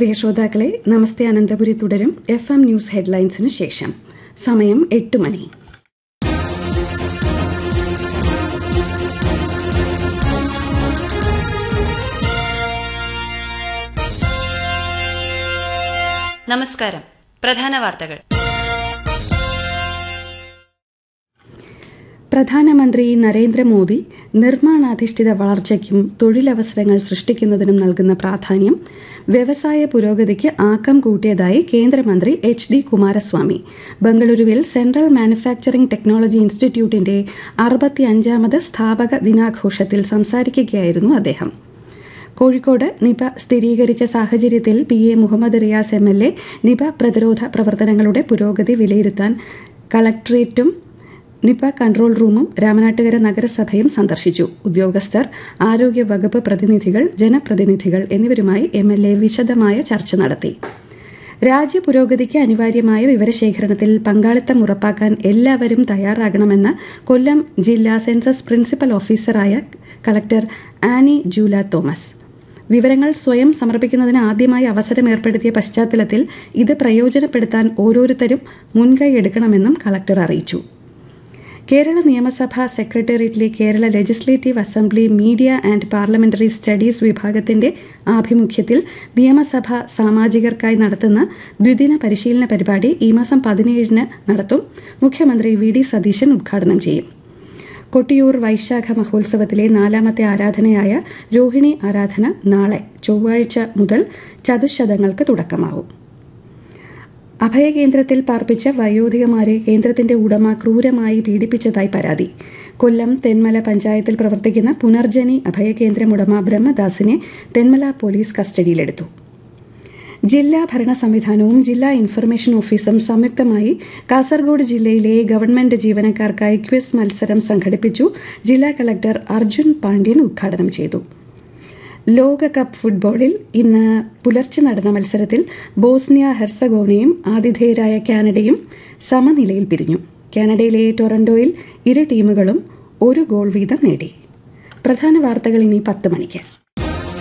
പ്രിയ ശ്രോതാക്കളെ നമസ്തേ അനന്തപുരി തുടരും F M news ഹെഡ്ലൈൻസിന് ശേഷം സമയം എട്ട് മണി നമസ്കാരം പ്രധാന വാർത്തകൾ പ്രധാനമന്ത്രി നരേന്ദ്രമോദി നിർമ്മാണാധിഷ്ഠിത വളർച്ചയ്ക്കും തൊഴിലവസരങ്ങൾ സൃഷ്ടിക്കുന്നതിനും നൽകുന്ന പ്രാധാന്യം വ്യവസായ പുരോഗതിക്ക് ആക്കം കൂട്ടിയതായി കേന്ദ്രമന്ത്രി എച്ച് ഡി കുമാരസ്വാമി ബംഗളൂരുവിൽ സെൻട്രൽ മാനുഫാക്ചറിംഗ് ടെക്നോളജി ഇൻസ്റ്റിറ്റ്യൂട്ടിന്റെ അറുപത്തിയഞ്ചാമത് സ്ഥാപക ദിനാഘോഷത്തിൽ സംസാരിക്കുകയായിരുന്നു അദ്ദേഹം കോഴിക്കോട് നിപ സ്ഥിരീകരിച്ച സാഹചര്യത്തിൽ P A Muhammad Riyas M L A Nipah പ്രതിരോധ പ്രവർത്തനങ്ങളുടെ പുരോഗതി വിലയിരുത്താൻ കളക്ട്രേറ്റും നിപ കൺട്രോൾ റൂമും രാമനാട്ടുകര നഗരസഭയും സന്ദർശിച്ചു ഉദ്യോഗസ്ഥർ ആരോഗ്യ വകുപ്പ് പ്രതിനിധികൾ ജനപ്രതിനിധികൾ എന്നിവരുമായി എം എൽ എ വിശദമായ ചർച്ച നടത്തി രാജ്യപുരോഗതിക്ക് അനിവാര്യമായ വിവരശേഖരണത്തിൽ പങ്കാളിത്തം ഉറപ്പാക്കാൻ എല്ലാവരും തയ്യാറാകണമെന്ന് കൊല്ലം ജില്ലാ സെൻസസ് പ്രിൻസിപ്പൽ ഓഫീസറായ കളക്ടർ ആനി ജൂല തോമസ് വിവരങ്ങൾ സ്വയം സമർപ്പിക്കുന്നതിന് ആദ്യമായി അവസരം ഏർപ്പെടുത്തിയ പശ്ചാത്തലത്തിൽ ഇത് പ്രയോജനപ്പെടുത്താൻ ഓരോരുത്തരും മുൻകൈ എടുക്കണമെന്നും കളക്ടർ അറിയിച്ചു കേരള നിയമസഭാ സെക്രട്ടേറിയറ്റിലെ Kerala legislative assembly media and parliamentary studies വിഭാഗത്തിന്റെ ആഭിമുഖ്യത്തിൽ നിയമസഭ സാമാജികർക്കായി നടത്തുന്ന ദ്വിദിന പരിശീലന പരിപാടി ഈ മാസം പതിനേഴിന് നടത്തും മുഖ്യമന്ത്രി വി ഡി സതീശൻ ഉദ്ഘാടനം ചെയ്യും കൊട്ടിയൂർ വൈശാഖ മഹോത്സവത്തിലെ നാലാമത്തെ ആരാധനയായ രോഹിണി ആരാധന നാളെ ചൊവ്വാഴ്ച മുതൽ ചതുശതങ്ങൾക്ക് തുടക്കമാവും അഭയകേന്ദ്രത്തിൽ പാർപ്പിച്ച വയോധികമാരെ കേന്ദ്രത്തിന്റെ ഉടമ ക്രൂരമായി പീഡിപ്പിച്ചതായി പരാതി കൊല്ലം തെന്മല പഞ്ചായത്തിൽ പ്രവർത്തിക്കുന്ന പുനർജനി അഭയകേന്ദ്രം ഉടമ ബ്രഹ്മദാസിനെ തെന്മല പോലീസ് കസ്റ്റഡിയിലെടുത്തു ജില്ലാ ഭരണ സംവിധാനവും ജില്ലാ ഇൻഫർമേഷൻ ഓഫീസും സംയുക്തമായി കാസർഗോഡ് ജില്ലയിലെ ഗവൺമെന്റ് ജീവനക്കാർക്കായി ക്വിസ് മത്സരം സംഘടിപ്പിച്ചു ജില്ലാ കളക്ടർ അർജുൻ പാണ്ഡ്യൻ ഉദ്ഘാടനം ചെയ്തു ലോകകപ്പ് ഫുട്ബോളിൽ ഇന്ന് പുലർച്ചെ നടന്ന മത്സരത്തിൽ ബോസ്നിയ ഹെർസഗോവനയും ആതിഥേയരായ കാനഡയും സമനിലയിൽ പിരിഞ്ഞു കാനഡയിലെ ടൊറന്റോയിൽ ഇരു ടീമുകളും ഒരു ഗോൾ വീതം നേടി പ്രധാന വാർത്തകൾ ഇനി പത്ത് മണിക്ക്